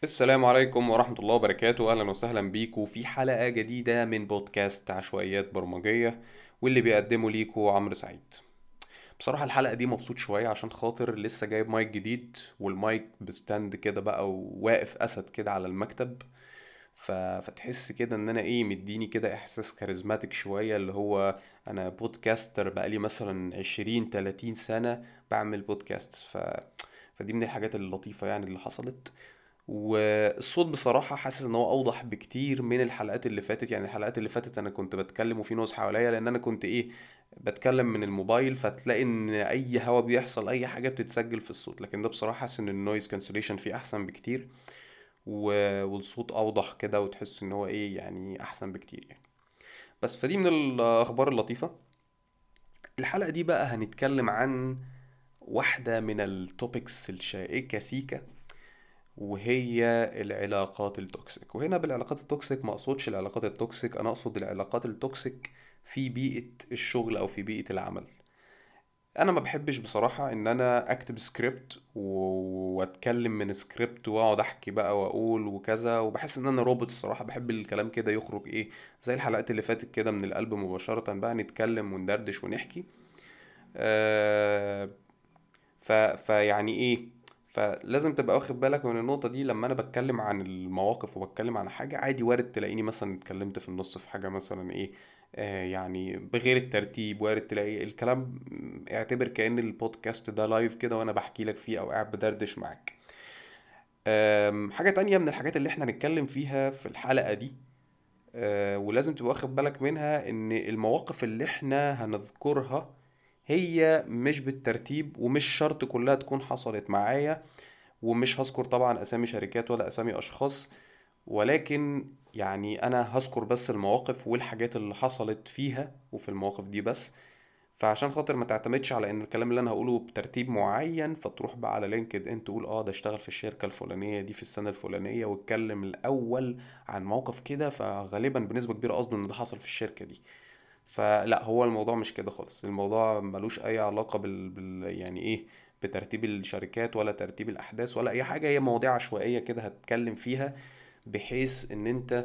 السلام عليكم ورحمة الله وبركاته أهلا وسهلا بيكم في حلقة جديدة من بودكاست عشوائيات برمجية واللي بيقدمه ليكو عمرو سعيد بصراحة الحلقة دي مبسوط شوية عشان خاطر لسه جايب مايك جديد والمايك بستاند كده بقى وواقف أسد كده على المكتب ف... فتحس كده ان انا ايه مديني كده احساس كاريزماتيك شوية اللي هو انا بودكاستر بقالي مثلا عشرين تلاتين سنة بعمل بودكاست ف... فدي من الحاجات اللطيفة يعني اللي حصلت والصوت بصراحة حاسس ان هو اوضح بكتير من الحلقات اللي فاتت يعني الحلقات اللي فاتت انا كنت بتكلم وفي ناس حواليا لان انا كنت ايه بتكلم من الموبايل فتلاقي ان اي هوا بيحصل اي حاجة بتتسجل في الصوت لكن ده بصراحة حاسس ان النويز كانسليشن فيه احسن بكتير و- والصوت اوضح كده وتحس ان هو ايه يعني احسن بكتير يعني بس فدي من الاخبار اللطيفة الحلقة دي بقى هنتكلم عن واحدة من التوبكس الشائكة سيكا وهي العلاقات التوكسيك وهنا بالعلاقات التوكسيك ما اقصدش العلاقات التوكسيك انا اقصد العلاقات التوكسيك في بيئة الشغل او في بيئة العمل انا ما بحبش بصراحة ان انا اكتب سكريبت و- واتكلم من سكريبت واقعد احكي بقى واقول وكذا وبحس ان انا روبوت الصراحة بحب الكلام كده يخرج ايه زي الحلقات اللي فاتت كده من القلب مباشرة بقى نتكلم وندردش ونحكي آه ف... فيعني ايه فلازم تبقى واخد بالك من النقطة دي لما انا بتكلم عن المواقف وبتكلم عن حاجة عادي وارد تلاقيني مثلا اتكلمت في النص في حاجة مثلا ايه آه يعني بغير الترتيب وارد تلاقي الكلام اعتبر كأن البودكاست ده لايف كده وانا بحكي لك فيه او قاعد بدردش معاك آم، حاجة تانية من الحاجات اللي احنا هنتكلم فيها في الحلقة دي آه، ولازم تبقى واخد بالك منها ان المواقف اللي احنا هنذكرها هي مش بالترتيب ومش شرط كلها تكون حصلت معايا ومش هذكر طبعا اسامي شركات ولا اسامي اشخاص ولكن يعني انا هذكر بس المواقف والحاجات اللي حصلت فيها وفي المواقف دي بس فعشان خاطر ما تعتمدش على ان الكلام اللي انا هقوله بترتيب معين فتروح بقى على لينكد ان تقول اه ده اشتغل في الشركة الفلانية دي في السنة الفلانية واتكلم الاول عن موقف كده فغالبا بنسبة كبيرة قصده ان ده حصل في الشركة دي فلا هو الموضوع مش كده خالص الموضوع ملوش اي علاقة بال, بال... يعني ايه بترتيب الشركات ولا ترتيب الاحداث ولا اي حاجة هي مواضيع عشوائية كده هتتكلم فيها بحيث ان انت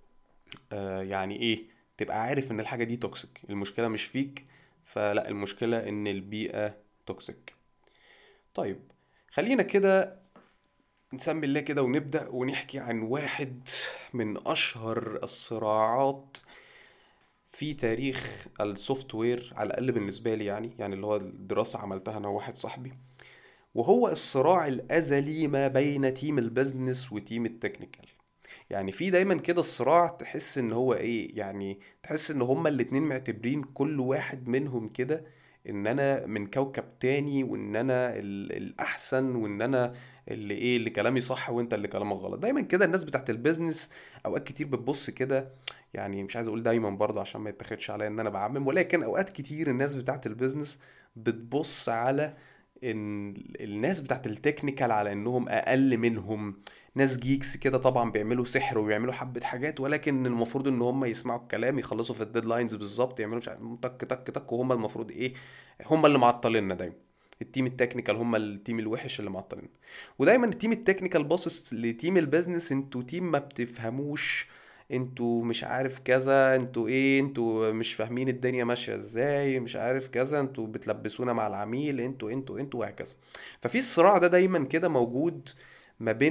آه يعني ايه تبقى عارف ان الحاجة دي توكسيك المشكلة مش فيك فلا المشكلة ان البيئة توكسيك طيب خلينا كده نسمي الله كده ونبدأ ونحكي عن واحد من اشهر الصراعات في تاريخ السوفت وير على الاقل بالنسبه لي يعني يعني اللي هو الدراسه عملتها انا وواحد صاحبي وهو الصراع الازلي ما بين تيم البيزنس وتيم التكنيكال يعني في دايما كده الصراع تحس ان هو ايه يعني تحس ان هما الاتنين معتبرين كل واحد منهم كده ان انا من كوكب تاني وان انا ال- الاحسن وان انا اللي ايه اللي كلامي صح وانت اللي كلامك غلط دايما كده الناس بتاعت البيزنس اوقات كتير بتبص كده يعني مش عايز اقول دايما برضه عشان ما يتاخدش عليا ان انا بعمم ولكن اوقات كتير الناس بتاعت البيزنس بتبص على ان الناس بتاعت التكنيكال على انهم اقل منهم ناس جيكس كده طبعا بيعملوا سحر وبيعملوا حبة حاجات ولكن المفروض ان هم يسمعوا الكلام يخلصوا في الديدلاينز بالظبط يعملوا مش عارف تك تك تك وهم المفروض ايه هم اللي معطليننا دايما التيم التكنيكال هم التيم الوحش اللي معطلين ودايما التيم التكنيكال باصص لتيم البيزنس انتوا تيم ما بتفهموش انتوا مش عارف كذا انتوا ايه انتوا مش فاهمين الدنيا ماشية ازاي مش عارف كذا انتوا بتلبسونا مع العميل انتوا انتوا انتوا وهكذا ففي الصراع ده دايما كده موجود ما بين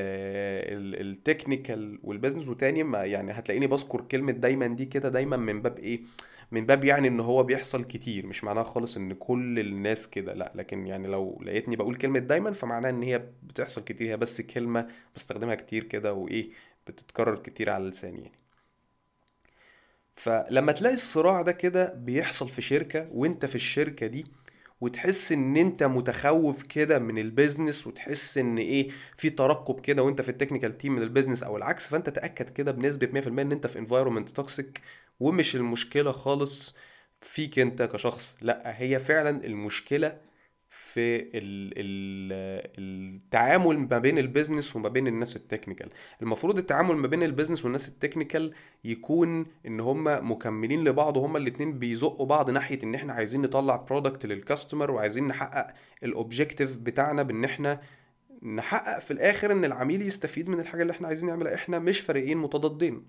التكنيكال والبيزنس وتاني ما يعني هتلاقيني بذكر كلمة دايما دي كده دايما من باب ايه من باب يعني ان هو بيحصل كتير مش معناها خالص ان كل الناس كده لا لكن يعني لو لقيتني بقول كلمة دايما فمعناها ان هي بتحصل كتير هي بس كلمة بستخدمها كتير كده وايه بتتكرر كتير على لساني يعني فلما تلاقي الصراع ده كده بيحصل في شركة وانت في الشركة دي وتحس ان انت متخوف كده من البيزنس وتحس ان ايه في ترقب كده وانت في التكنيكال تيم من البيزنس او العكس فانت تأكد كده بنسبة 100% ان انت في انفايرومنت توكسيك ومش المشكلة خالص فيك انت كشخص لا هي فعلا المشكلة في ال ال التعامل ما بين البيزنس وما بين الناس التكنيكال المفروض التعامل ما بين البيزنس والناس التكنيكال يكون ان هما مكملين لبعض وهما الاتنين بيزقوا بعض ناحية ان احنا عايزين نطلع برودكت للكاستمر وعايزين نحقق الاوبجيكتيف بتاعنا بان احنا نحقق في الاخر ان العميل يستفيد من الحاجه اللي احنا عايزين نعملها احنا مش فريقين متضادين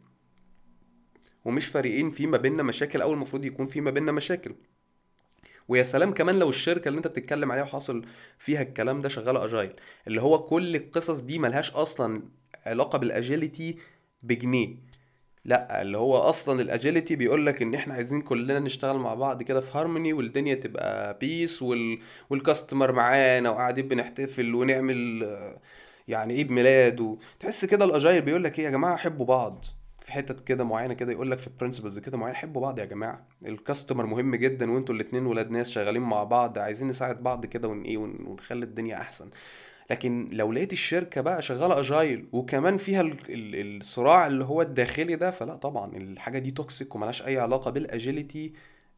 ومش فريقين في ما بيننا مشاكل او المفروض يكون في ما بيننا مشاكل ويا سلام كمان لو الشركه اللي انت بتتكلم عليها وحاصل فيها الكلام ده شغاله اجايل اللي هو كل القصص دي ملهاش اصلا علاقه بالاجيلتي بجنيه لا اللي هو اصلا الاجيلتي بيقول لك ان احنا عايزين كلنا نشتغل مع بعض كده في هارموني والدنيا تبقى بيس وال... والكاستمر معانا وقاعدين بنحتفل ونعمل يعني عيد ميلاد وتحس كده الاجايل بيقول لك ايه يا جماعه حبوا بعض في حتت كده معينه كده يقول لك في برنسبلز كده معينه حبوا بعض يا جماعه الكاستمر مهم جدا وانتوا الاتنين ولاد ناس شغالين مع بعض عايزين نساعد بعض كده ون ايه ونخلي الدنيا احسن لكن لو لقيت الشركه بقى شغاله اجايل وكمان فيها الصراع اللي هو الداخلي ده فلا طبعا الحاجه دي توكسيك وملهاش اي علاقه بالاجيلتي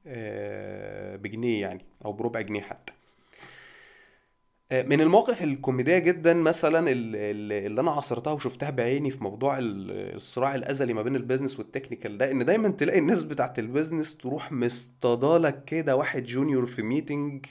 آه، بجنيه يعني او بربع جنيه حتى آه، من المواقف الكوميديه جدا مثلا اللي انا عاصرتها وشفتها بعيني في موضوع الصراع الازلي ما بين البيزنس والتكنيكال ده ان دايما تلاقي الناس بتاعت البيزنس تروح مصطادلك كده واحد جونيور في ميتنج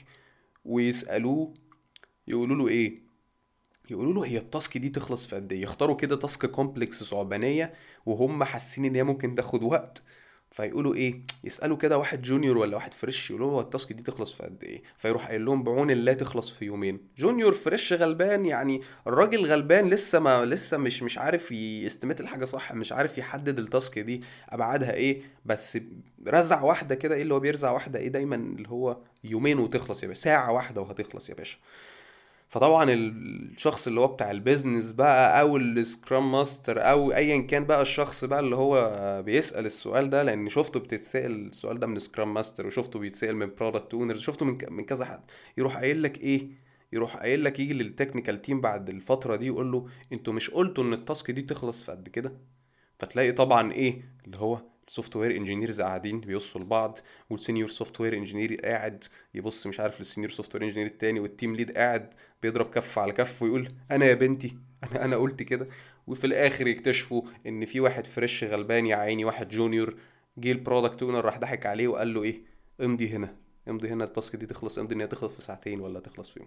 ويسالوه يقولوا له ايه يقولوا له هي التاسك دي تخلص في قد ايه يختاروا كده تاسك كومبلكس صعبانيه وهم حاسين ان هي ممكن تاخد وقت فيقولوا ايه يسالوا كده واحد جونيور ولا واحد فريش يقولوا له التاسك دي تخلص في قد ايه فيروح قايل لهم بعون الله تخلص في يومين جونيور فريش غلبان يعني الراجل غلبان لسه ما لسه مش مش عارف يستمت الحاجه صح مش عارف يحدد التاسك دي ابعادها ايه بس رزع واحده كده ايه اللي هو بيرزع واحده ايه دايما اللي هو يومين وتخلص يا باشا ساعه واحده وهتخلص يا باشا فطبعا الشخص اللي هو بتاع البيزنس بقى او السكرام ماستر او ايا كان بقى الشخص بقى اللي هو بيسال السؤال ده لان شفته بتتسال السؤال ده من سكرام ماستر وشفته بيتسال من برودكت اونر شفته من من كذا حد يروح قايل لك ايه يروح قايل لك يجي للتكنيكال تيم بعد الفتره دي يقول له انتوا مش قلتوا ان التاسك دي تخلص في قد كده فتلاقي طبعا ايه اللي هو السوفت وير انجينيرز قاعدين بيبصوا لبعض والسينيور سوفت وير انجينير قاعد يبص مش عارف للسينيور سوفت وير انجينير التاني والتيم ليد قاعد بيضرب كف على كف ويقول انا يا بنتي انا انا قلت كده وفي الاخر يكتشفوا ان في واحد فريش غلبان يا عيني واحد جونيور جه البرودكت اونر راح ضحك عليه وقال له ايه امضي هنا امضي هنا التاسك دي تخلص امضي ان هي تخلص في ساعتين ولا تخلص في يوم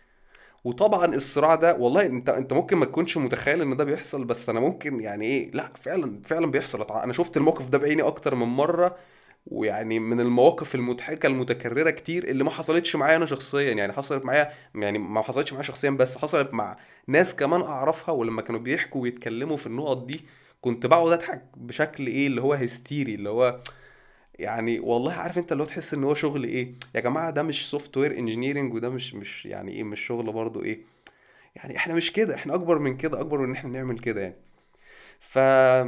وطبعا الصراع ده والله انت انت ممكن ما تكونش متخيل ان ده بيحصل بس انا ممكن يعني ايه لا فعلا فعلا بيحصل انا شفت الموقف ده بعيني اكتر من مره ويعني من المواقف المضحكه المتكرره كتير اللي ما حصلتش معايا انا شخصيا يعني حصلت معايا يعني ما حصلتش معايا شخصيا بس حصلت مع ناس كمان اعرفها ولما كانوا بيحكوا ويتكلموا في النقط دي كنت بقعد اضحك بشكل ايه اللي هو هستيري اللي هو يعني والله عارف انت اللي هو تحس ان هو شغل ايه يا جماعه ده مش سوفت وير انجينيرنج وده مش مش يعني ايه مش شغل برضو ايه يعني احنا مش كده احنا اكبر من كده اكبر من ان احنا نعمل كده يعني ف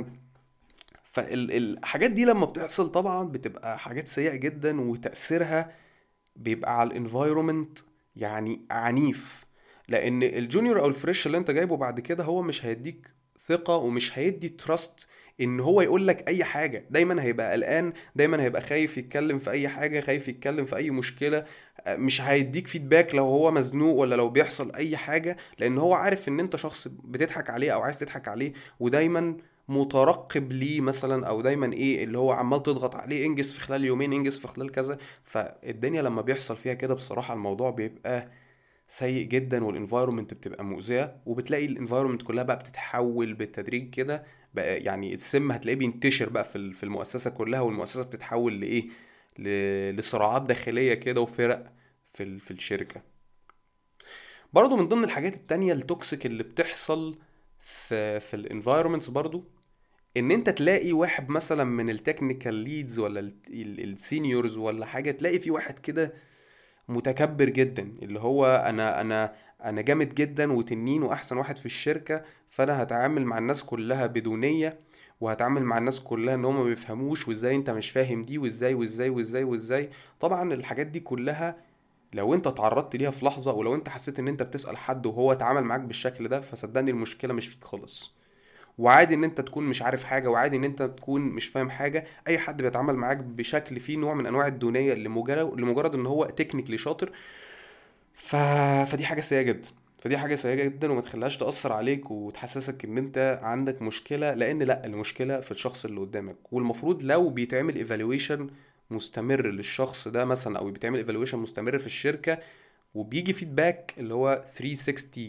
فالحاجات دي لما بتحصل طبعا بتبقى حاجات سيئه جدا وتاثيرها بيبقى على الانفايرومنت يعني عنيف لان الجونيور او الفريش اللي انت جايبه بعد كده هو مش هيديك ثقه ومش هيدي تراست ان هو يقول لك اي حاجه دايما هيبقى قلقان دايما هيبقى خايف يتكلم في اي حاجه خايف يتكلم في اي مشكله مش هيديك فيدباك لو هو مزنوق ولا لو بيحصل اي حاجه لان هو عارف ان انت شخص بتضحك عليه او عايز تضحك عليه ودايما مترقب ليه مثلا او دايما ايه اللي هو عمال تضغط عليه انجز في خلال يومين انجز في خلال كذا فالدنيا لما بيحصل فيها كده بصراحه الموضوع بيبقى سيء جدا والانفايرمنت بتبقى مؤذيه وبتلاقي الانفايرمنت كلها بقى بتتحول بالتدريج كده بقى يعني السم هتلاقيه بينتشر بقى في في المؤسسه كلها والمؤسسه بتتحول لايه لصراعات داخليه كده وفرق في في الشركه برضو من ضمن الحاجات التانية التوكسيك اللي بتحصل في في الانفايرمنتس برضو ان انت تلاقي واحد مثلا من التكنيكال ليدز ولا السينيورز ولا حاجه تلاقي في واحد كده متكبر جدا اللي هو انا انا انا جامد جدا وتنين واحسن واحد في الشركه فانا هتعامل مع الناس كلها بدونيه وهتعامل مع الناس كلها ان هم ما بيفهموش وازاي انت مش فاهم دي وازاي وازاي وازاي وازاي طبعا الحاجات دي كلها لو انت تعرضت ليها في لحظه ولو انت حسيت ان انت بتسال حد وهو اتعامل معاك بالشكل ده فصدقني المشكله مش فيك خالص وعادي ان انت تكون مش عارف حاجه وعادي ان انت تكون مش فاهم حاجه اي حد بيتعامل معاك بشكل فيه نوع من انواع الدونيه لمجرد لمجرد ان هو تكنيكلي شاطر ف... فدي حاجه سيئه جدا فدي حاجه سيئه جدا وما تخليهاش تاثر عليك وتحسسك ان انت عندك مشكله لان لا المشكله في الشخص اللي قدامك والمفروض لو بيتعمل ايفالويشن مستمر للشخص ده مثلا او بيتعمل ايفالويشن مستمر في الشركه وبيجي فيدباك اللي هو 360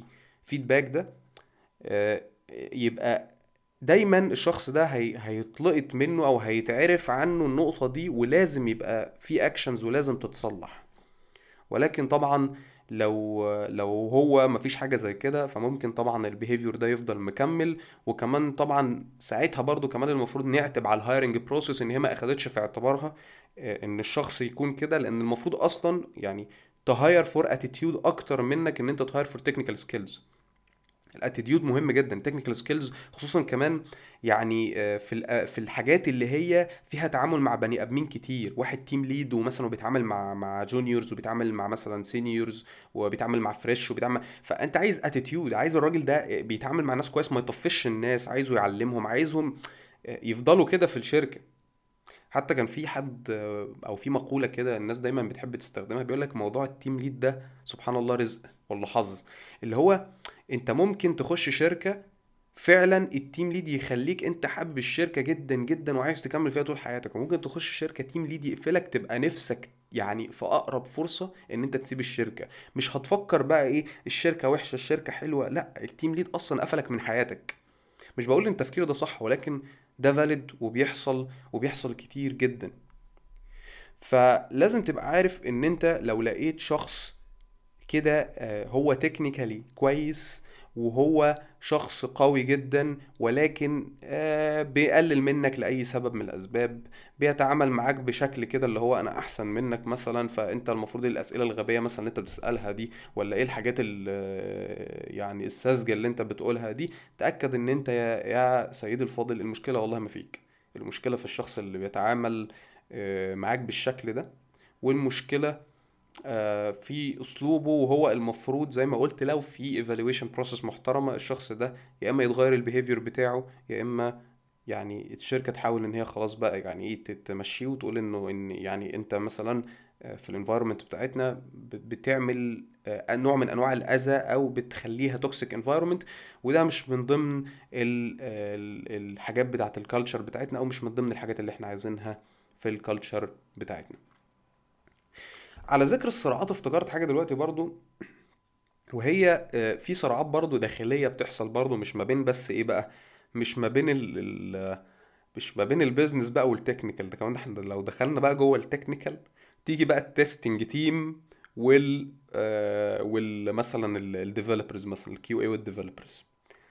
فيدباك ده آه، يبقى دايما الشخص ده هي... هيطلقت منه او هيتعرف عنه النقطة دي ولازم يبقى في اكشنز ولازم تتصلح ولكن طبعا لو لو هو مفيش حاجه زي كده فممكن طبعا البيهيفير ده يفضل مكمل وكمان طبعا ساعتها برضو كمان المفروض نعتب على الهايرنج بروسيس ان هي ما اخدتش في اعتبارها آه، ان الشخص يكون كده لان المفروض اصلا يعني تهاير فور اتيتيود اكتر منك ان انت تهاير فور تكنيكال سكيلز الاتيتيود مهم جدا تكنيكال سكيلز خصوصا كمان يعني آه، في آه، في الحاجات اللي هي فيها تعامل مع بني ادمين كتير واحد تيم ليد ومثلا وبيتعامل مع مع جونيورز وبيتعامل مع مثلا سينيورز وبيتعامل مع فريش وبيتعامل فانت عايز اتيتيود عايز الراجل ده بيتعامل مع ناس كويس ما يطفش الناس عايزه يعلمهم عايزهم آه، يفضلوا كده في الشركه حتى كان في حد او في مقوله كده الناس دايما بتحب تستخدمها بيقول لك موضوع التيم ليد ده سبحان الله رزق ولا حظ اللي هو انت ممكن تخش شركه فعلا التيم ليد يخليك انت حابب الشركه جدا جدا وعايز تكمل فيها طول حياتك وممكن تخش شركه تيم ليد يقفلك تبقى نفسك يعني في اقرب فرصه ان انت تسيب الشركه مش هتفكر بقى ايه الشركه وحشه الشركه حلوه لا التيم ليد اصلا قفلك من حياتك مش بقول ان التفكير ده صح ولكن ده فاليد وبيحصل وبيحصل كتير جدا فلازم تبقى عارف ان انت لو لقيت شخص كده آه، هو تكنيكالي كويس وهو شخص قوي جدا ولكن آه، بيقلل منك لأي سبب من الأسباب بيتعامل معاك بشكل كده اللي هو أنا أحسن منك مثلا فأنت المفروض الأسئلة الغبية مثلا اللي أنت بتسألها دي ولا إيه الحاجات يعني الساذجة اللي أنت بتقولها دي تأكد إن أنت يا, يا سيدي الفاضل المشكلة والله ما فيك المشكلة في الشخص اللي بيتعامل آه، معاك بالشكل ده والمشكلة آه، في اسلوبه وهو المفروض زي ما قلت لو في ايفالويشن بروسيس محترمه الشخص ده يا اما يتغير البيهيفير بتاعه يا اما يعني الشركه تحاول ان هي خلاص بقى يعني ايه تمشيه وتقول انه ان يعني انت مثلا آه، في الانفايرمنت بتاعتنا بتعمل آه، نوع من انواع الاذى او بتخليها توكسيك انفايرمنت وده مش من ضمن الحاجات بتاعت الكالتشر بتاعتنا او مش من ضمن الحاجات اللي احنا عايزينها في الكالتشر بتاعتنا على ذكر الصراعات افتكرت حاجه دلوقتي برضو وهي آه، في صراعات برضو داخليه بتحصل برضو مش ما بين بس ايه بقى مش ما بين ال ال مش ما بين البيزنس بقى والتكنيكال ده كمان احنا لو دخلنا بقى جوه التكنيكال تيجي بقى التستنج تيم وال آه وال مثلا الديفلوبرز مثلا الكيو اي والديفلوبرز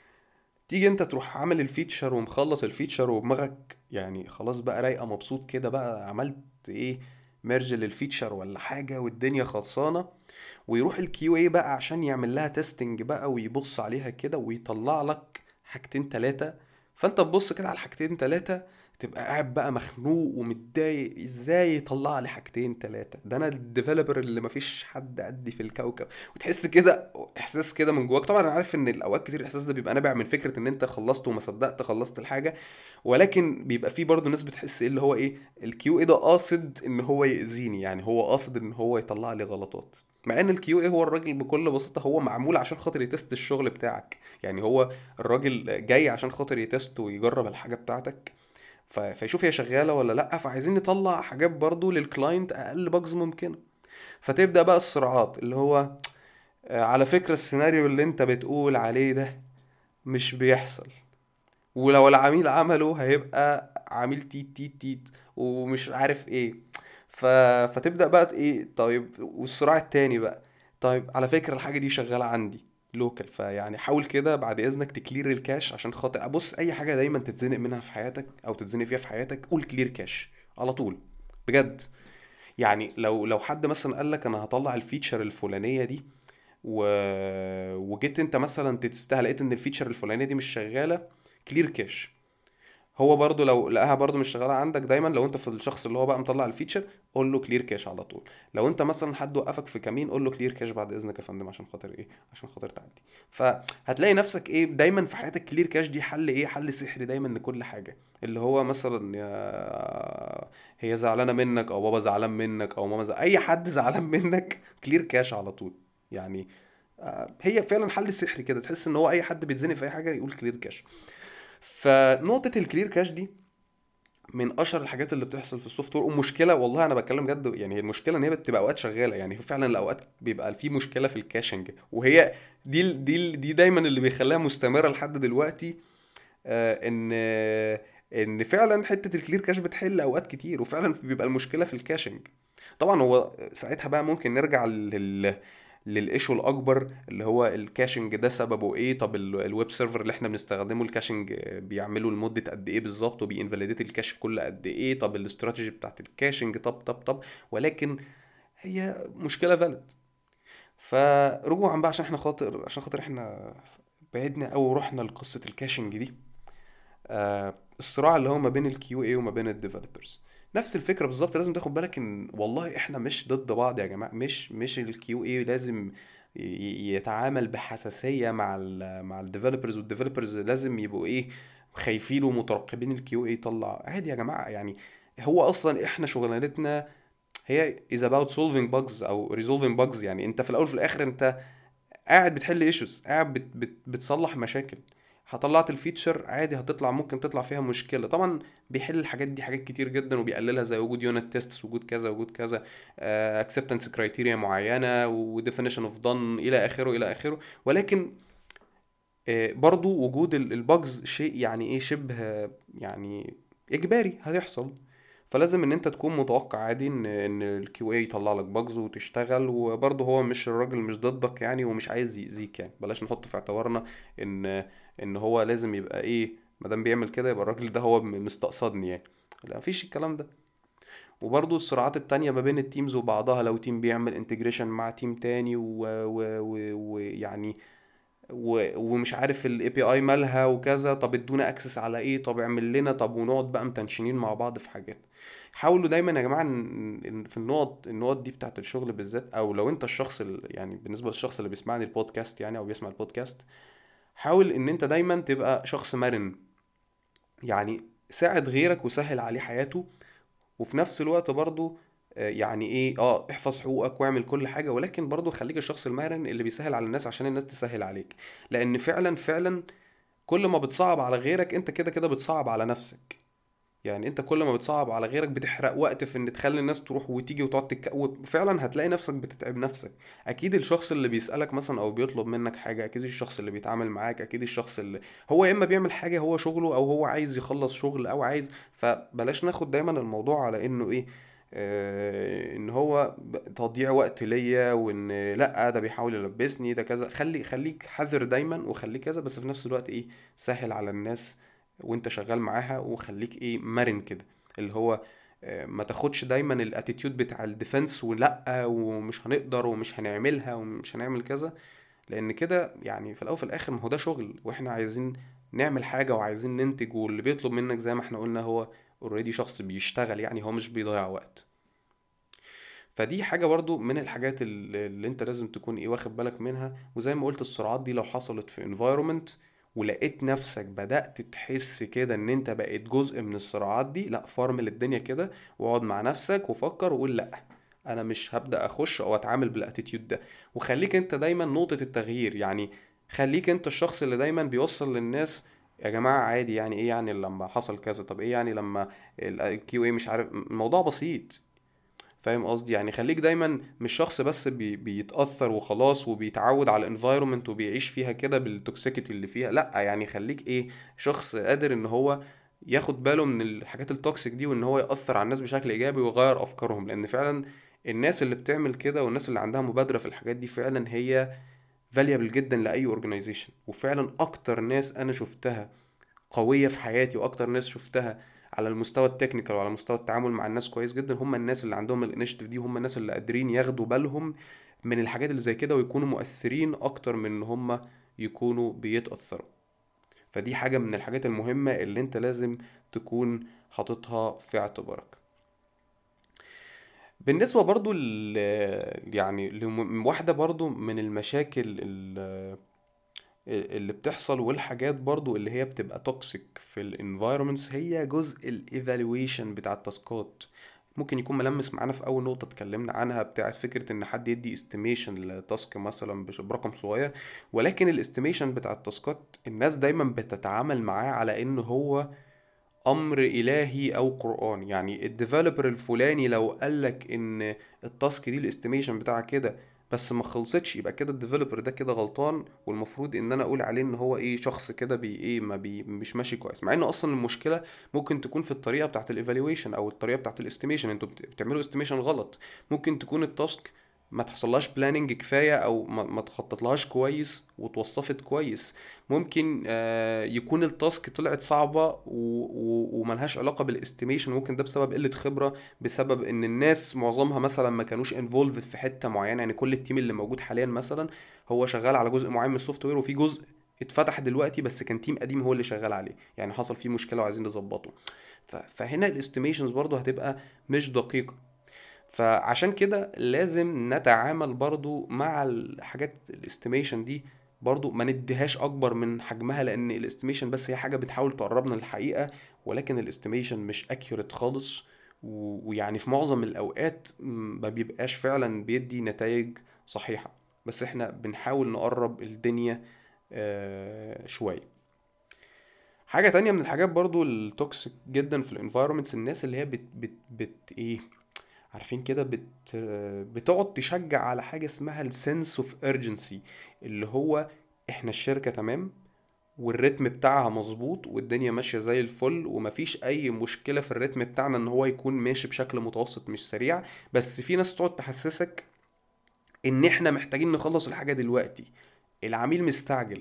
تيجي انت تروح عامل الفيتشر ومخلص الفيتشر ودماغك يعني خلاص بقى رايقه مبسوط كده بقى عملت ايه ميرج للفيتشر ولا حاجه والدنيا خلصانه ويروح الكيو اي بقى عشان يعمل لها تيستنج بقى ويبص عليها كده ويطلع لك حاجتين تلاتة فانت تبص كده على الحاجتين تلاتة تبقى قاعد بقى مخنوق ومتضايق ازاي يطلع لي حاجتين تلاتة ده انا الديفلوبر اللي مفيش حد قدي في الكوكب وتحس كده احساس كده من جواك طبعا انا عارف ان الاوقات كتير الاحساس ده بيبقى نابع من فكره ان انت خلصت وما صدقت خلصت الحاجه ولكن بيبقى فيه برضه ناس بتحس ايه اللي هو ايه الكيو ايه ده قاصد ان هو يأذيني يعني هو قاصد ان هو يطلع لي غلطات مع ان الكيو اي هو الراجل بكل بساطه هو معمول عشان خاطر يتست الشغل بتاعك يعني هو الراجل جاي عشان خاطر يتست ويجرب الحاجه بتاعتك فيشوف هي شغاله ولا لا فعايزين نطلع حاجات برضو للكلاينت اقل باجز ممكنه فتبدا بقى الصراعات اللي هو آه، على فكره السيناريو اللي انت بتقول عليه ده مش بيحصل ولو العميل عمله هيبقى عميل تيت تيت تيت ومش عارف ايه ف... فتبدا بقى ايه طيب والصراع التاني بقى طيب على فكره الحاجه دي شغاله عندي لوكال فيعني حاول كده بعد اذنك تكلير الكاش عشان خاطر بص اي حاجه دايما تتزنق منها في حياتك او تتزنق فيها في حياتك قول كلير كاش على طول بجد يعني لو لو حد مثلا قال لك انا هطلع الفيتشر الفلانيه دي و... وجيت انت مثلا تستهل لقيت ان الفيتشر الفلانيه دي مش شغاله كلير كاش هو برضو لو لقاها برضو مش شغاله عندك دايما لو انت في الشخص اللي هو بقى مطلع الفيتشر قول له كلير كاش على طول لو انت مثلا حد وقفك في كمين قول له كلير كاش بعد اذنك يا فندم عشان خاطر ايه عشان خاطر تعدي فهتلاقي نفسك ايه دايما في حياتك كلير كاش دي حل ايه حل سحري دايما لكل حاجه اللي هو مثلا يا هي زعلانه منك او بابا زعلان منك او ماما زعلان اي حد زعلان منك كلير كاش على طول يعني آه، هي فعلا حل سحري كده تحس ان هو اي حد بيتزنق في اي حاجه يقول كلير كاش فنقطه الكلير كاش دي من اشهر الحاجات اللي بتحصل في السوفت وير ومشكله والله انا بتكلم جد يعني هي المشكله ان هي بتبقى اوقات شغاله يعني فعلا الاوقات بيبقى في مشكله في الكاشنج وهي دي دي دي دايما اللي بيخليها مستمره لحد دلوقتي آه ان ان فعلا حته الكلير كاش بتحل اوقات كتير وفعلا بيبقى المشكله في الكاشنج طبعا هو ساعتها بقى ممكن نرجع لل للايشو الاكبر اللي هو الكاشنج ده سببه ايه طب الويب سيرفر اللي احنا بنستخدمه الكاشنج بيعمله لمده قد ايه بالظبط وبينفاليديت الكاش في كل قد ايه طب الاستراتيجي بتاعت الكاشنج طب طب طب ولكن هي مشكله فالid فرجوعا بقى عشان احنا خاطر عشان خاطر احنا بعدنا او رحنا لقصه الكاشنج دي آه الصراع اللي هو ما بين الكيو اي وما بين الديفلوبرز نفس الفكره بالظبط لازم تاخد بالك ان والله احنا مش ضد بعض يا جماعه مش مش الكيو اي لازم يتعامل بحساسيه مع ال مع الديفلوبرز والديفلوبرز لازم يبقوا ايه خايفين ومترقبين الكيو اي يطلع عادي يا جماعه يعني هو اصلا احنا شغلانتنا هي is about solving bugs او resolving bugs يعني انت في الاول وفي الاخر انت قاعد بتحل ايشوز قاعد بت بت بتصلح مشاكل هطلعت الفيتشر عادي هتطلع ممكن تطلع فيها مشكله طبعا بيحل الحاجات دي حاجات كتير جدا وبيقللها زي وجود يونت تيستس وجود كذا وجود كذا اكسبتنس uh, كرايتيريا معينه وديفينيشن اوف دون الى اخره الى اخره ولكن uh, برضو وجود الباجز شيء يعني ايه شبه يعني اجباري هيحصل فلازم ان انت تكون متوقع عادي ان ان الكيو اي يطلع لك باجز وتشتغل وبرضه هو مش الراجل مش ضدك يعني ومش عايز يأذيك يعني بلاش نحط في اعتبارنا ان ان هو لازم يبقى ايه ما دام بيعمل كده يبقى الراجل ده هو مستقصدني يعني لا مفيش الكلام ده وبرضه الصراعات التانية ما بين التيمز وبعضها لو تيم بيعمل انتجريشن مع تيم تاني ويعني و... ومش عارف الاي بي اي مالها وكذا طب ادونا اكسس على ايه طب اعمل لنا طب ونقعد بقى متنشنين مع بعض في حاجات حاولوا دايما يا جماعه ان في النقط النقط دي بتاعت الشغل بالذات او لو انت الشخص اللي يعني بالنسبه للشخص اللي بيسمعني البودكاست يعني او بيسمع البودكاست حاول ان انت دايما تبقى شخص مرن يعني ساعد غيرك وسهل عليه حياته وفي نفس الوقت برضه يعني ايه اه احفظ حقوقك واعمل كل حاجه ولكن برضه خليك الشخص المرن اللي بيسهل على الناس عشان الناس تسهل عليك لان فعلا فعلا كل ما بتصعب على غيرك انت كده كده بتصعب على نفسك يعني انت كل ما بتصعب على غيرك بتحرق وقت في ان تخلي الناس تروح وتيجي وتقعد تك... وفعلا هتلاقي نفسك بتتعب نفسك اكيد الشخص اللي بيسالك مثلا او بيطلب منك حاجه اكيد الشخص اللي بيتعامل معاك اكيد الشخص اللي هو يا اما بيعمل حاجه هو شغله او هو عايز يخلص شغل او عايز فبلاش ناخد دايما الموضوع على انه ايه آه ان هو تضييع وقت ليا وان لا ده بيحاول يلبسني ده كذا خلي خليك حذر دايما وخليك كذا بس في نفس الوقت ايه سهل على الناس وانت شغال معاها وخليك ايه مرن كده اللي هو ما تاخدش دايما الاتيتيود بتاع الديفنس ولا ومش هنقدر ومش هنعملها ومش هنعمل كذا لان كده يعني في الاول وفي الاخر ما هو ده شغل واحنا عايزين نعمل حاجه وعايزين ننتج واللي بيطلب منك زي ما احنا قلنا هو اوريدي شخص بيشتغل يعني هو مش بيضيع وقت فدي حاجه برضو من الحاجات اللي انت لازم تكون ايه واخد بالك منها وزي ما قلت السرعات دي لو حصلت في environment ولقيت نفسك بدأت تحس كده ان انت بقيت جزء من الصراعات دي لا فرمل الدنيا كده واقعد مع نفسك وفكر وقول لا انا مش هبدأ اخش او اتعامل بالاتيتيود ده وخليك انت دايما نقطة التغيير يعني خليك انت الشخص اللي دايما بيوصل للناس يا جماعة عادي يعني ايه يعني لما حصل كذا طب ايه يعني لما الكيو اي مش عارف الموضوع بسيط فاهم قصدي يعني خليك دايما مش شخص بس بي بيتاثر وخلاص وبيتعود على الانفايرمنت وبيعيش فيها كده بالتوكسيكيتي اللي فيها لا يعني خليك ايه شخص قادر ان هو ياخد باله من الحاجات التوكسيك دي وان هو ياثر على الناس بشكل ايجابي ويغير افكارهم لان فعلا الناس اللي بتعمل كده والناس اللي عندها مبادره في الحاجات دي فعلا هي فاليبل جدا لاي اورجانيزيشن وفعلا اكتر ناس انا شفتها قويه في حياتي واكتر ناس شفتها على المستوى التكنيكال وعلى مستوى التعامل مع الناس كويس جدا هم الناس اللي عندهم الانشيتيف دي هم الناس اللي قادرين ياخدوا بالهم من الحاجات اللي زي كده ويكونوا مؤثرين اكتر من ان هم يكونوا بيتاثروا فدي حاجه من الحاجات المهمه اللي انت لازم تكون حاططها في اعتبارك بالنسبه برضو ل يعني واحده برضو من المشاكل اللي بتحصل والحاجات برضو اللي هي بتبقى توكسيك في الانفايرمنتس هي جزء الايفالويشن بتاع التاسكات ممكن يكون ملمس معانا في اول نقطه اتكلمنا عنها بتاعت فكره ان حد يدي استيميشن لتاسك مثلا برقم صغير ولكن الاستيميشن بتاع التاسكات الناس دايما بتتعامل معاه على انه هو امر الهي او قران يعني الديفلوبر الفلاني لو قالك ان التاسك دي الاستيميشن بتاعها كده بس ما خلصتش يبقى كده الديفلوبر ده كده غلطان والمفروض ان انا اقول عليه ان هو ايه شخص كده بي ايه ما بي مش ماشي كويس مع ان اصلا المشكله ممكن تكون في الطريقه بتاعت الايفالويشن او الطريقه بتاعت الاستيميشن انتوا بتعملوا استيميشن غلط ممكن تكون التاسك ما تحصلهاش بلاننج كفايه او ما, ما تخططلهاش كويس وتوصفت كويس ممكن آه يكون التاسك طلعت صعبه وملهاش علاقه بالاستيميشن ممكن ده بسبب قله خبره بسبب ان الناس معظمها مثلا ما كانوش انفولفد في حته معينه يعني كل التيم اللي موجود حاليا مثلا هو شغال على جزء معين من السوفت وير وفي جزء اتفتح دلوقتي بس كان تيم قديم هو اللي شغال عليه يعني حصل فيه مشكله وعايزين نظبطه فهنا الاستيميشنز برضه هتبقى مش دقيقه فعشان كده لازم نتعامل برضو مع الحاجات الاستيميشن دي برضو ما نديهاش اكبر من حجمها لان الاستيميشن بس هي حاجه بتحاول تقربنا للحقيقه ولكن الاستيميشن مش اكيوريت خالص ويعني في معظم الاوقات ما بيبقاش فعلا بيدي نتائج صحيحه بس احنا بنحاول نقرب الدنيا آه شويه حاجه تانية من الحاجات برضو التوكسيك جدا في الانفايرمنتس الناس اللي هي بت بت بت ايه عارفين كده بت بتقعد تشجع على حاجة اسمها السنس اوف urgency اللي هو احنا الشركة تمام والريتم بتاعها مظبوط والدنيا ماشية زي الفل ومفيش أي مشكلة في الريتم بتاعنا إن هو يكون ماشي بشكل متوسط مش سريع بس في ناس تقعد تحسسك إن إحنا محتاجين نخلص الحاجة دلوقتي العميل مستعجل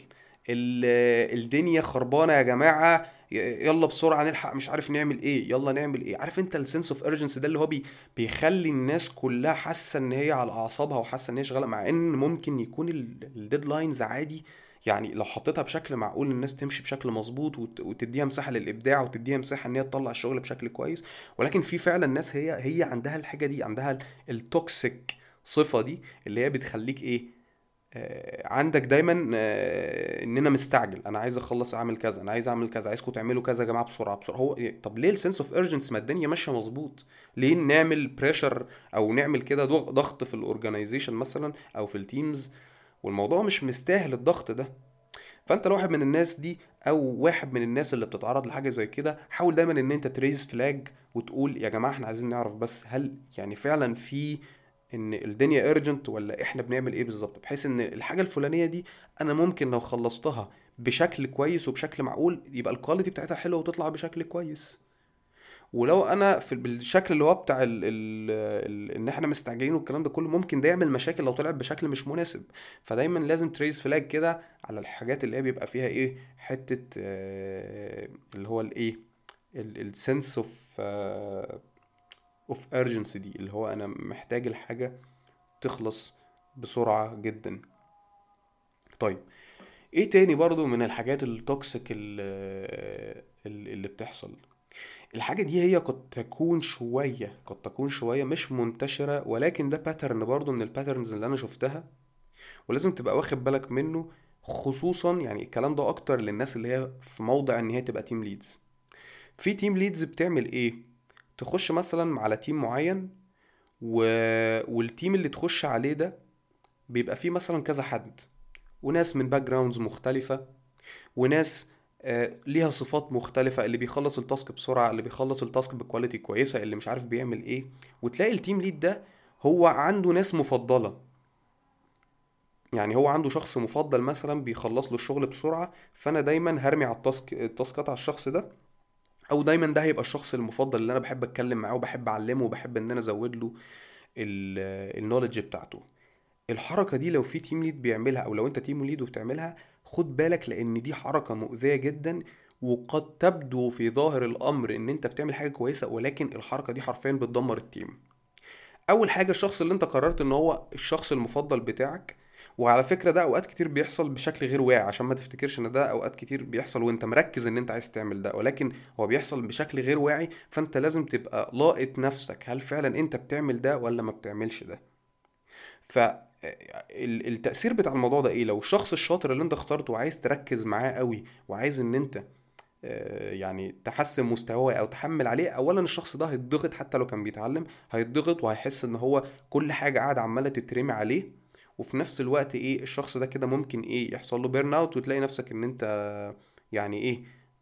الدنيا خربانة يا جماعة يلا بسرعه نلحق مش عارف نعمل ايه يلا نعمل ايه عارف انت السنس اوف ايرجنسي ده اللي هو بي بيخلي الناس كلها حاسه ان هي على اعصابها وحاسه ان هي شغاله مع ان ممكن يكون الديدلاينز عادي يعني لو حطيتها بشكل معقول الناس تمشي بشكل مظبوط وتديها مساحه للابداع وتديها مساحه ان هي تطلع الشغل بشكل كويس ولكن في فعلا ناس هي هي عندها الحاجه دي عندها التوكسيك صفه دي اللي هي بتخليك ايه آه، عندك دايما آه، ان انا مستعجل انا عايز اخلص اعمل كذا انا عايز اعمل كذا عايزكم تعملوا كذا يا جماعه بسرعه بسرعه هو طب ليه السنس اوف ايرجنس ما الدنيا ماشيه مظبوط ليه نعمل بريشر او نعمل كده ضغط في الاورجنايزيشن مثلا او في التيمز والموضوع مش مستاهل الضغط ده فانت لو واحد من الناس دي او واحد من الناس اللي بتتعرض لحاجه زي كده حاول دايما ان انت تريز فلاج وتقول يا جماعه احنا عايزين نعرف بس هل يعني فعلا في ان الدنيا ايرجنت ولا احنا بنعمل ايه بالظبط بحيث ان الحاجه الفلانيه دي انا ممكن لو خلصتها بشكل كويس وبشكل معقول يبقى الكواليتي بتاعتها حلوه وتطلع بشكل كويس ولو انا في بالشكل اللي هو بتاع ال ال ال ان احنا مستعجلين والكلام ده كله ممكن ده يعمل مشاكل لو طلعت بشكل مش مناسب فدايما لازم تريز فلاج كده على الحاجات اللي هي بيبقى فيها ايه حته آه اللي هو الايه السنس اوف اوف urgency دي اللي هو انا محتاج الحاجة تخلص بسرعة جدا طيب ايه تاني برضو من الحاجات التوكسيك اللي, اللي بتحصل الحاجة دي هي قد تكون شوية قد تكون شوية مش منتشرة ولكن ده باترن برضو من الباترنز اللي انا شفتها ولازم تبقى واخد بالك منه خصوصا يعني الكلام ده اكتر للناس اللي هي في موضع ان هي تبقى تيم ليدز في تيم ليدز بتعمل ايه تخش مثلا على تيم معين و... والتيم اللي تخش عليه ده بيبقى فيه مثلا كذا حد وناس من باك جراوندز مختلفة وناس آه، ليها صفات مختلفة اللي بيخلص التاسك بسرعة اللي بيخلص التاسك بكواليتي كويسة اللي مش عارف بيعمل ايه وتلاقي التيم ليد ده هو عنده ناس مفضلة يعني هو عنده شخص مفضل مثلا بيخلص له الشغل بسرعة فانا دايما هرمي على التاسك التاسكات على الشخص ده او دايما ده هيبقى الشخص المفضل اللي انا بحب اتكلم معاه وبحب اعلمه وبحب ان انا ازود له النولج بتاعته الحركه دي لو في تيم ليد بيعملها او لو انت تيم ليد وبتعملها خد بالك لان دي حركه مؤذيه جدا وقد تبدو في ظاهر الامر ان انت بتعمل حاجه كويسه ولكن الحركه دي حرفيا بتدمر التيم اول حاجه الشخص اللي انت قررت ان هو الشخص المفضل بتاعك وعلى فكره ده اوقات كتير بيحصل بشكل غير واعي عشان ما تفتكرش ان ده اوقات كتير بيحصل وانت مركز ان انت عايز تعمل ده ولكن هو بيحصل بشكل غير واعي فانت لازم تبقى لاقط نفسك هل فعلا انت بتعمل ده ولا ما بتعملش ده ف التأثير بتاع الموضوع ده ايه لو الشخص الشاطر اللي انت اخترته وعايز تركز معاه قوي وعايز ان انت آه، يعني تحسن مستواه او تحمل عليه اولا الشخص ده هيتضغط حتى لو كان بيتعلم هيتضغط وهيحس ان هو كل حاجه قاعده عماله تترمي عليه وفي نفس الوقت ايه الشخص ده كده ممكن ايه يحصل له بيرن اوت وتلاقي نفسك ان انت يعني ايه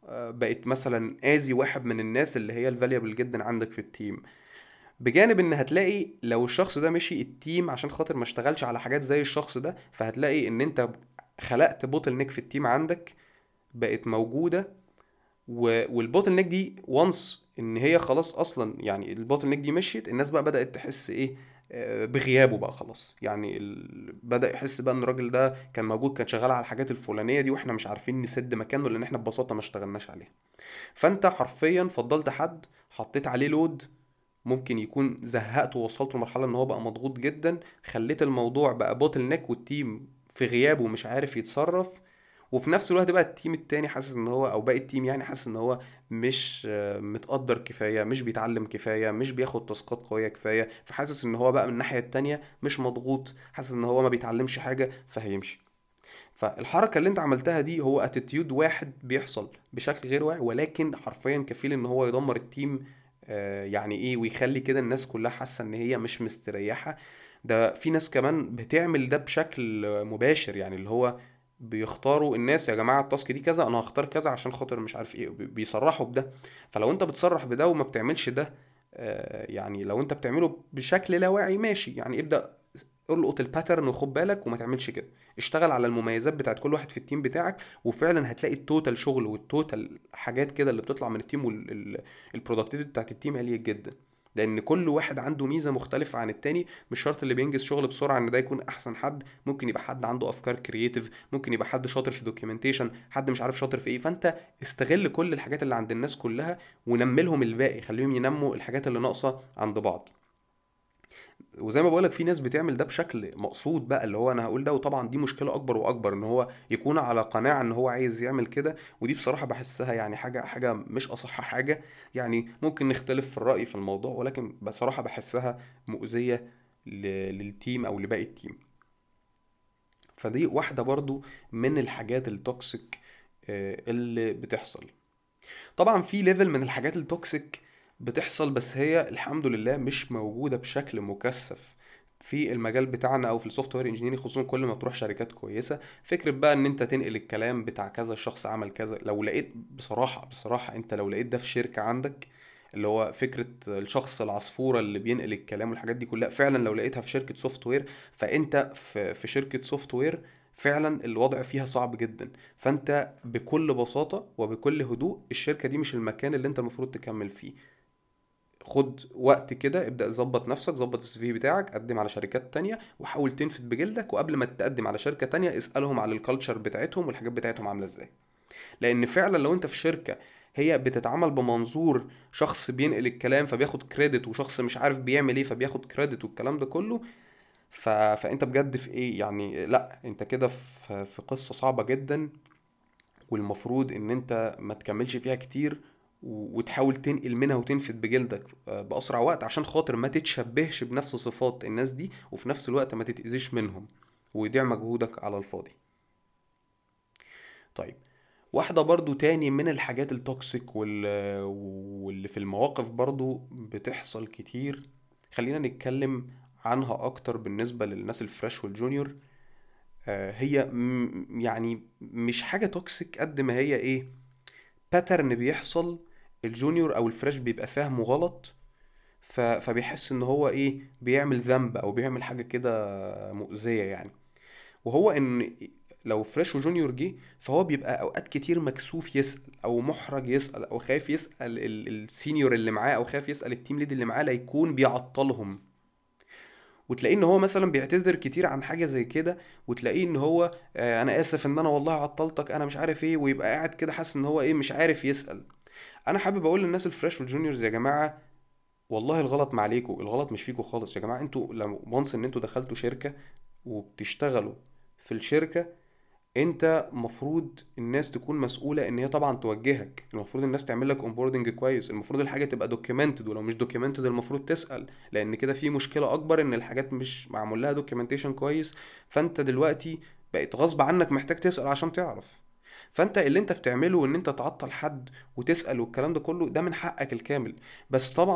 آه، بقت مثلا اذي واحد من الناس اللي هي الفاليبل جدا عندك في التيم بجانب ان هتلاقي لو الشخص ده مشي التيم عشان خاطر ما اشتغلش على حاجات زي الشخص ده فهتلاقي ان انت خلقت بوتل نيك في التيم عندك بقت موجوده والبوتل نيك دي وانس ان هي خلاص اصلا يعني البوتل نيك دي مشيت الناس بقى بدات تحس ايه آه، بغيابه بقى خلاص يعني ال... بدأ يحس بقى ان الراجل ده كان موجود كان شغال على الحاجات الفلانية دي واحنا مش عارفين نسد مكانه لان احنا ببساطة ما اشتغلناش عليها فانت حرفيا فضلت حد حطيت عليه لود ممكن يكون زهقته ووصلته لمرحلة ان هو بقى مضغوط جدا خليت الموضوع بقى بوتل نيك والتيم في غيابه مش عارف يتصرف وفي نفس الوقت بقى التيم التاني حاسس ان هو او باقي التيم يعني حاسس ان هو مش متقدر كفايه مش بيتعلم كفايه مش بياخد تاسكات قويه كفايه فحاسس ان هو بقى من الناحيه التانيه مش مضغوط حاسس ان هو ما بيتعلمش حاجه فهيمشي فالحركه اللي انت عملتها دي هو اتيتيود واحد بيحصل بشكل غير واعي ولكن حرفيا كفيل ان هو يدمر التيم آه، يعني ايه ويخلي كده الناس كلها حاسه ان هي مش مستريحه ده في ناس كمان بتعمل ده بشكل مباشر يعني اللي هو بيختاروا الناس يا جماعه التاسك دي كذا انا هختار كذا عشان خاطر مش عارف ايه بيصرحوا بده فلو انت بتصرح بده وما بتعملش ده آه، يعني لو انت بتعمله بشكل لا واعي ماشي يعني ابدا القط الباترن وخد بالك وما تعملش كده اشتغل على المميزات بتاعت كل واحد في التيم بتاعك وفعلا هتلاقي التوتال شغل والتوتال حاجات كده اللي بتطلع من التيم والبرودكتيفيتي بتاعت التيم عاليه جدا لان كل واحد عنده ميزه مختلفه عن التاني مش شرط اللي بينجز شغل بسرعه ان ده يكون احسن حد ممكن يبقى حد عنده افكار كرييتيف ممكن يبقى حد شاطر في دوكيومنتيشن حد مش عارف شاطر في ايه فانت استغل كل الحاجات اللي عند الناس كلها ونملهم الباقي خليهم ينموا الحاجات اللي ناقصه عند بعض وزي ما بقولك في ناس بتعمل ده بشكل مقصود بقى اللي هو انا هقول ده وطبعا دي مشكله اكبر واكبر ان هو يكون على قناعه ان هو عايز يعمل كده ودي بصراحه بحسها يعني حاجه حاجه مش اصح حاجه يعني ممكن نختلف في الراي في الموضوع ولكن بصراحه بحسها مؤذيه للتيم او لباقي التيم فدي واحده برضو من الحاجات التوكسيك آه، اللي بتحصل طبعا في ليفل من الحاجات التوكسيك بتحصل بس هي الحمد لله مش موجودة بشكل مكثف في المجال بتاعنا او في السوفت وير انجينيرنج خصوصا كل ما تروح شركات كويسه فكره بقى ان انت تنقل الكلام بتاع كذا الشخص عمل كذا لو لقيت بصراحه بصراحه انت لو لقيت ده في شركه عندك اللي هو فكره الشخص العصفوره اللي بينقل الكلام والحاجات دي كلها فعلا لو لقيتها في شركه سوفت وير فانت في في شركه سوفت وير فعلا الوضع فيها صعب جدا فانت بكل بساطه وبكل هدوء الشركه دي مش المكان اللي انت المفروض تكمل فيه خد وقت كده ابدا ظبط نفسك ظبط السي في بتاعك قدم على شركات تانية وحاول تنفد بجلدك وقبل ما تقدم على شركه تانية اسالهم على الكالتشر بتاعتهم والحاجات بتاعتهم عامله ازاي لان فعلا لو انت في شركه هي بتتعامل بمنظور شخص بينقل الكلام فبياخد كريدت وشخص مش عارف بيعمل ايه فبياخد كريدت والكلام ده كله ف... فانت بجد في ايه يعني لا انت كده في... في قصه صعبه جدا والمفروض ان انت ما تكملش فيها كتير وتحاول تنقل منها وتنفد بجلدك آه، باسرع وقت عشان خاطر ما تتشبهش بنفس صفات الناس دي وفي نفس الوقت ما تتاذيش منهم ويضيع مجهودك على الفاضي طيب واحدة برضو تاني من الحاجات التوكسيك واللي في المواقف برضو بتحصل كتير خلينا نتكلم عنها اكتر بالنسبة للناس الفريش والجونيور آه، هي يعني مش حاجة توكسيك قد ما هي ايه باترن بيحصل الجونيور او الفريش بيبقى فاهمه غلط ف... فبيحس ان هو ايه بيعمل ذنب او بيعمل حاجه كده مؤذيه يعني وهو ان لو فريش وجونيور جه فهو بيبقى اوقات كتير مكسوف يسال او محرج يسال او خايف يسال السينيور اللي معاه او خايف يسال التيم ليد اللي معاه لا يكون بيعطلهم وتلاقيه ان هو مثلا بيعتذر كتير عن حاجه زي كده وتلاقيه ان هو آه انا اسف ان انا والله عطلتك انا مش عارف ايه ويبقى قاعد كده حاسس ان هو ايه مش عارف يسال انا حابب اقول للناس الفريش والجونيورز يا جماعه والله الغلط ما عليكم الغلط مش فيكم خالص يا جماعه انتوا لما وانس ان انتوا دخلتوا شركه وبتشتغلوا في الشركه انت مفروض الناس تكون مسؤوله ان هي طبعا توجهك المفروض الناس تعمل لك اونبوردنج كويس المفروض الحاجه تبقى دوكيومنتد ولو مش دوكيومنتد المفروض تسال لان كده في مشكله اكبر ان الحاجات مش معمول لها دوكيومنتيشن كويس فانت دلوقتي بقيت غصب عنك محتاج تسال عشان تعرف فانت اللي انت بتعمله ان انت تعطل حد وتسال والكلام ده كله ده من حقك الكامل بس طبعا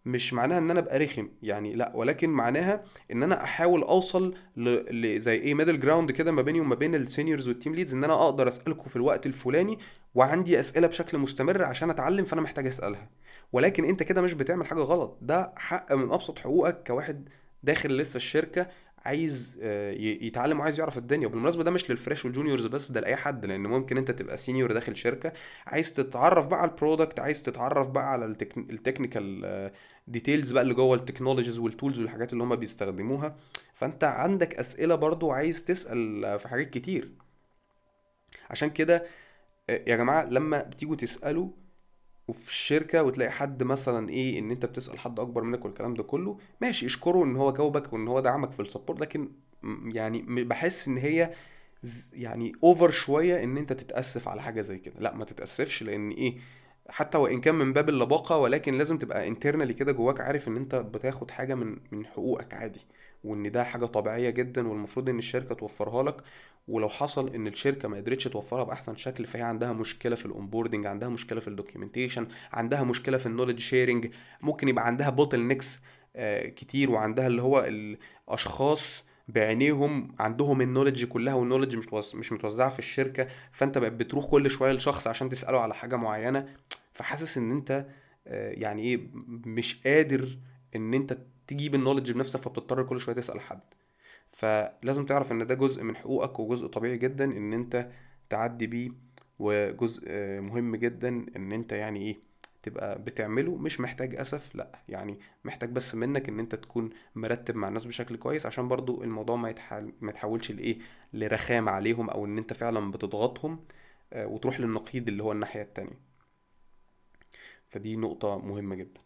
مش معناها ان انا ابقى رخم يعني لا ولكن معناها ان انا احاول اوصل ل... ل... زي ايه ميدل جراوند كده ما بيني وما بين السينيورز والتيم ليدز ان انا اقدر اسالكم في الوقت الفلاني وعندي اسئله بشكل مستمر عشان اتعلم فانا محتاج اسالها ولكن انت كده مش بتعمل حاجه غلط ده حق من ابسط حقوقك كواحد داخل لسه الشركه عايز آه، يتعلم وعايز يعرف الدنيا وبالمناسبه ده مش للفريش والجونيورز بس ده لاي حد لان ممكن انت تبقى سينيور داخل شركه عايز تتعرف بقى على البرودكت عايز تتعرف بقى على التكنيكال ديتيلز بقى اللي جوه التكنولوجيز والتولز والحاجات اللي هم بيستخدموها فانت عندك اسئله برضو عايز تسال في حاجات كتير عشان كده آه، يا جماعه لما بتيجوا تسالوا وفي الشركه وتلاقي حد مثلا ايه ان انت بتسال حد اكبر منك والكلام ده كله ماشي اشكره ان هو جاوبك وان هو دعمك في السبورت لكن يعني بحس ان هي يعني اوفر شويه ان انت تتاسف على حاجه زي كده لا ما تتاسفش لان ايه حتى وان كان من باب اللباقه ولكن لازم تبقى انترنالي كده جواك عارف ان انت بتاخد حاجه من من حقوقك عادي وان ده حاجه طبيعيه جدا والمفروض ان الشركه توفرها لك ولو حصل ان الشركه ما قدرتش توفرها باحسن شكل فهي عندها مشكله في الاونبوردنج عندها مشكله في الدوكيومنتيشن عندها مشكله في النولج شيرنج ممكن يبقى عندها بوتل نيكس آه، كتير وعندها اللي هو الاشخاص بعينيهم عندهم النولج كلها والنولج مش مش متوزعه في الشركه فانت بقى بتروح كل شويه لشخص عشان تساله على حاجه معينه فحاسس ان انت آه، يعني ايه مش قادر ان انت تجيب النولج بنفسك فبتضطر كل شويه تسال حد فلازم تعرف ان ده جزء من حقوقك وجزء طبيعي جدا ان انت تعدي بيه وجزء مهم جدا ان انت يعني ايه تبقى بتعمله مش محتاج اسف لا يعني محتاج بس منك ان انت تكون مرتب مع الناس بشكل كويس عشان برضو الموضوع ما, يتحل ما يتحولش لايه لرخامة عليهم او ان انت فعلا بتضغطهم آه، وتروح للنقيض اللي هو الناحية التانية فدي نقطة مهمة جدا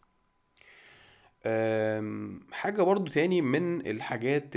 حاجة برضو تاني من الحاجات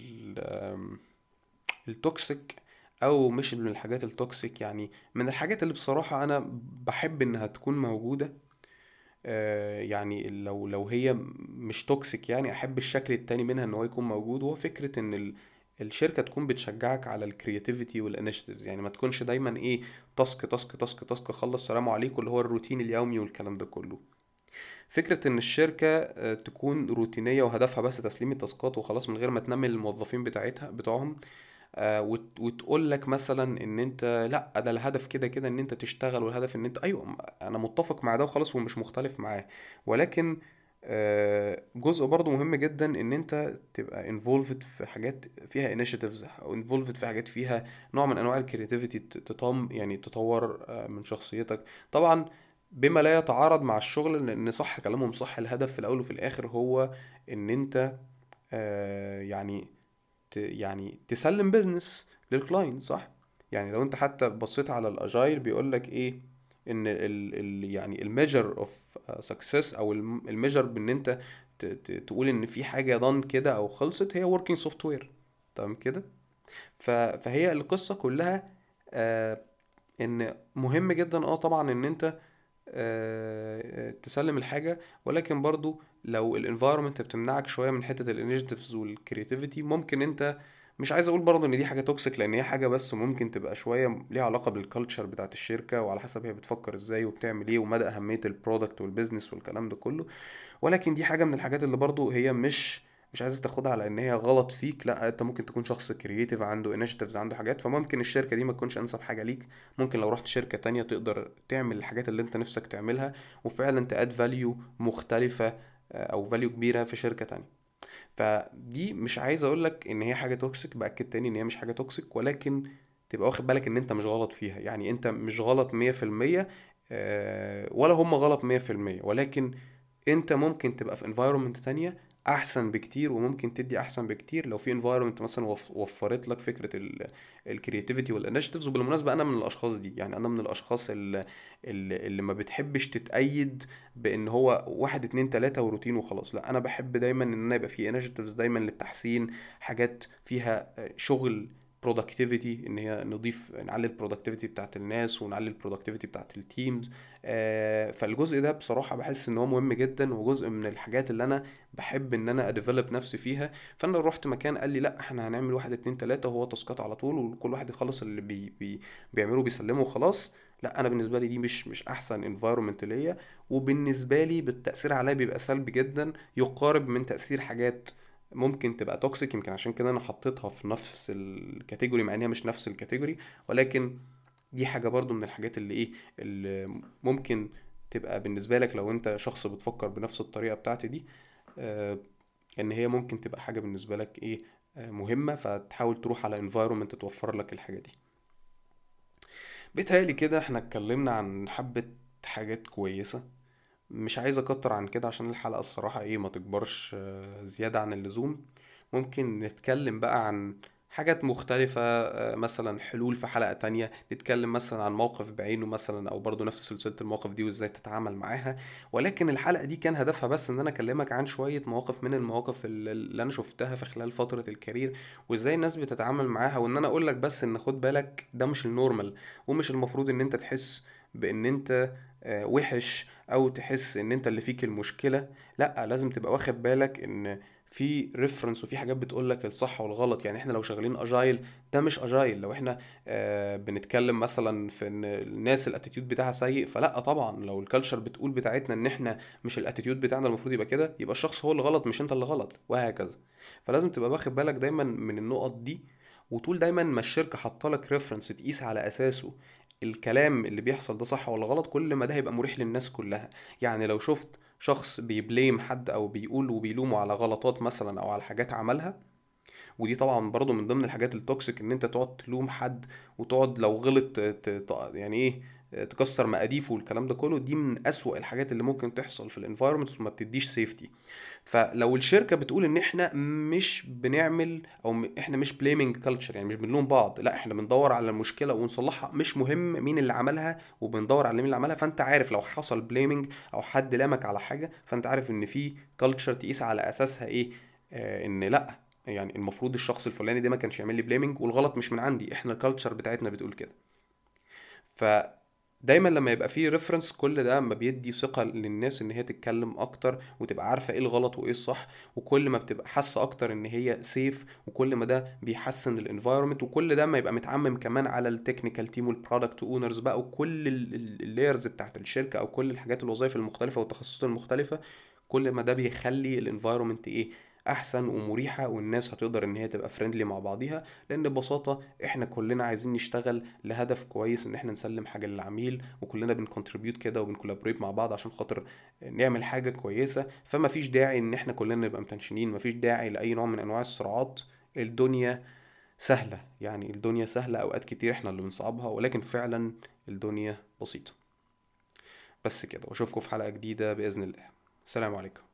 التوكسيك او مش من الحاجات التوكسيك يعني من الحاجات اللي بصراحة انا بحب انها تكون موجودة آه، يعني لو لو هي مش توكسيك يعني احب الشكل التاني منها ان هو يكون موجود وهو فكرة ان الشركة تكون بتشجعك على الكرياتيفيتي والانشيتيفز يعني ما تكونش دايما ايه تاسك تاسك تاسك تاسك خلص سلام عليكم اللي هو الروتين اليومي والكلام ده كله فكرة ان الشركة آه، تكون روتينية وهدفها بس تسليم التاسكات وخلاص من غير ما تنمي الموظفين بتاعتها بتوعهم آه، وتقول لك مثلا ان انت لا ده الهدف كده كده ان انت تشتغل والهدف ان انت ايوه انا متفق مع ده وخلاص ومش مختلف معاه ولكن آه، جزء برضو مهم جدا ان انت تبقى انفولفد في حاجات فيها انيشيتيفز او انفولفد في حاجات فيها نوع من انواع الكرياتيفيتي تطم يعني تطور من شخصيتك طبعا بما لا يتعارض مع الشغل لان صح كلامهم صح الهدف في الاول وفي الاخر هو ان انت آه يعني يعني تسلم بيزنس للكلاينت صح يعني لو انت حتى بصيت على الاجايل بيقول لك ايه ان ال ال يعني الميجر اوف سكسس او الميجر بان انت تقول ان في حاجه ضن كده او خلصت هي وركينج سوفت وير تمام كده فهي القصه كلها آه ان مهم جدا اه طبعا ان انت آه، تسلم الحاجة ولكن برضو لو الانفايرمنت بتمنعك شوية من حتة الانيشيتيفز والكرياتيفيتي ممكن انت مش عايز اقول برضه ان دي حاجه توكسيك لان هي حاجه بس ممكن تبقى شويه ليها علاقه بالكالتشر بتاعت الشركه وعلى حسب هي بتفكر ازاي وبتعمل ايه ومدى اهميه البرودكت والبيزنس والكلام ده كله ولكن دي حاجه من الحاجات اللي برضه هي مش مش عايزك تاخدها على ان هي غلط فيك لا انت ممكن تكون شخص كرييتيف عنده انيشيتيفز عنده حاجات فممكن الشركه دي ما تكونش انسب حاجه ليك ممكن لو رحت شركه تانية تقدر تعمل الحاجات اللي انت نفسك تعملها وفعلا تاد فاليو مختلفه آه، او فاليو كبيره في شركه تانية فدي مش عايز اقول لك ان هي حاجه توكسيك باكد تاني ان هي مش حاجه توكسيك ولكن تبقى واخد بالك ان انت مش غلط فيها يعني انت مش غلط 100% آه، ولا هم غلط 100% ولكن انت ممكن تبقى في انفايرمنت تانية احسن بكتير وممكن تدي احسن بكتير لو في انفايرمنت مثلا وفرت لك فكره الكرياتيفيتي والانشيتيفز وبالمناسبه انا من الاشخاص دي يعني انا من الاشخاص اللي, اللي ما بتحبش تتأيد بان هو واحد اتنين تلاته وروتين وخلاص لا انا بحب دايما ان انا يبقى في انشيتيفز دايما للتحسين حاجات فيها شغل برودكتيفيتي ان هي نضيف نعلي البرودكتيفيتي بتاعت الناس ونعلي البرودكتيفيتي بتاعت التيمز آه فالجزء ده بصراحه بحس ان هو مهم جدا وجزء من الحاجات اللي انا بحب ان انا اديفلوب نفسي فيها فانا رحت مكان قال لي لا احنا هنعمل واحد اتنين تلاته وهو تاسكات على طول وكل واحد يخلص اللي بي بي بيعمله بيسلمه وخلاص لا انا بالنسبه لي دي مش مش احسن انفايرمنت ليا وبالنسبه لي بالتاثير عليا بيبقى سلبي جدا يقارب من تاثير حاجات ممكن تبقى توكسيك يمكن عشان كده انا حطيتها في نفس الكاتيجوري مع انها مش نفس الكاتيجوري ولكن دي حاجه برضو من الحاجات اللي ايه اللي ممكن تبقى بالنسبه لك لو انت شخص بتفكر بنفس الطريقه بتاعتي دي آه ان هي ممكن تبقى حاجه بالنسبه لك ايه آه مهمه فتحاول تروح على انفايرمنت توفر لك الحاجه دي بيتهيألي كده احنا اتكلمنا عن حبة حاجات كويسة مش عايز اكتر عن كده عشان الحلقة الصراحة ايه ما تكبرش آه، زيادة عن اللزوم ممكن نتكلم بقى عن حاجات مختلفة آه، مثلا حلول في حلقة تانية نتكلم مثلا عن موقف بعينه مثلا او برضو نفس سلسلة المواقف دي وازاي تتعامل معاها ولكن الحلقة دي كان هدفها بس ان انا اكلمك عن شوية مواقف من المواقف اللي انا شفتها في خلال فترة الكارير وازاي الناس بتتعامل معاها وان انا اقول لك بس ان خد بالك ده مش النورمال ومش المفروض ان انت تحس بان انت آه، وحش او تحس ان انت اللي فيك المشكلة لا لازم تبقى واخد بالك ان في ريفرنس وفي حاجات بتقول لك الصح والغلط يعني احنا لو شغالين اجايل ده مش اجايل لو احنا آه بنتكلم مثلا في ان الناس الاتيتيود بتاعها سيء فلا طبعا لو الكالتشر بتقول بتاعتنا ان احنا مش الاتيتيود بتاعنا المفروض يبقى كده يبقى الشخص هو اللي غلط مش انت اللي غلط وهكذا فلازم تبقى واخد بالك دايما من النقط دي وطول دايما ما الشركه حاطه لك ريفرنس تقيس على اساسه الكلام اللي بيحصل ده صح ولا غلط كل ما ده هيبقى مريح للناس كلها يعني لو شفت شخص بيبليم حد او بيقول وبيلومه على غلطات مثلا او على حاجات عملها ودي طبعا برضو من ضمن الحاجات التوكسيك ان انت تقعد تلوم حد وتقعد لو غلط يعني ايه تكسر مقاديفه والكلام ده كله دي من اسوأ الحاجات اللي ممكن تحصل في الانفايرمنتس وما بتديش سيفتي فلو الشركه بتقول ان احنا مش بنعمل او احنا مش بليمنج كلتشر يعني مش بنلوم بعض لا احنا بندور على المشكله ونصلحها مش مهم مين اللي عملها وبندور على مين اللي عملها فانت عارف لو حصل بليمنج او حد لامك على حاجه فانت عارف ان في كلتشر تقيس على اساسها ايه آه ان لا يعني المفروض الشخص الفلاني ده ما كانش يعمل لي بليمنج والغلط مش من عندي احنا الكالتشر بتاعتنا بتقول كده ف دايما لما يبقى فيه ريفرنس كل ده ما بيدي ثقة للناس ان هي تتكلم اكتر وتبقى عارفة ايه الغلط وايه الصح وكل ما بتبقى حاسة اكتر ان هي سيف وكل ما ده بيحسن الانفايرمنت وكل ده ما يبقى متعمم كمان على التكنيكال تيم والبرودكت اونرز بقى وكل اللايرز بتاعت الشركة او كل الحاجات الوظائف المختلفة والتخصصات المختلفة كل ما ده بيخلي الانفايرمنت ايه احسن ومريحه والناس هتقدر ان هي تبقى فريندلي مع بعضيها لان ببساطه احنا كلنا عايزين نشتغل لهدف كويس ان احنا نسلم حاجه للعميل وكلنا بنكونتريبيوت كده وبنكولابريت مع بعض عشان خاطر نعمل حاجه كويسه فما فيش داعي ان احنا كلنا نبقى متنشنين ما فيش داعي لاي نوع من انواع الصراعات الدنيا سهله يعني الدنيا سهله اوقات كتير احنا اللي بنصعبها ولكن فعلا الدنيا بسيطه بس كده واشوفكم في حلقه جديده باذن الله السلام عليكم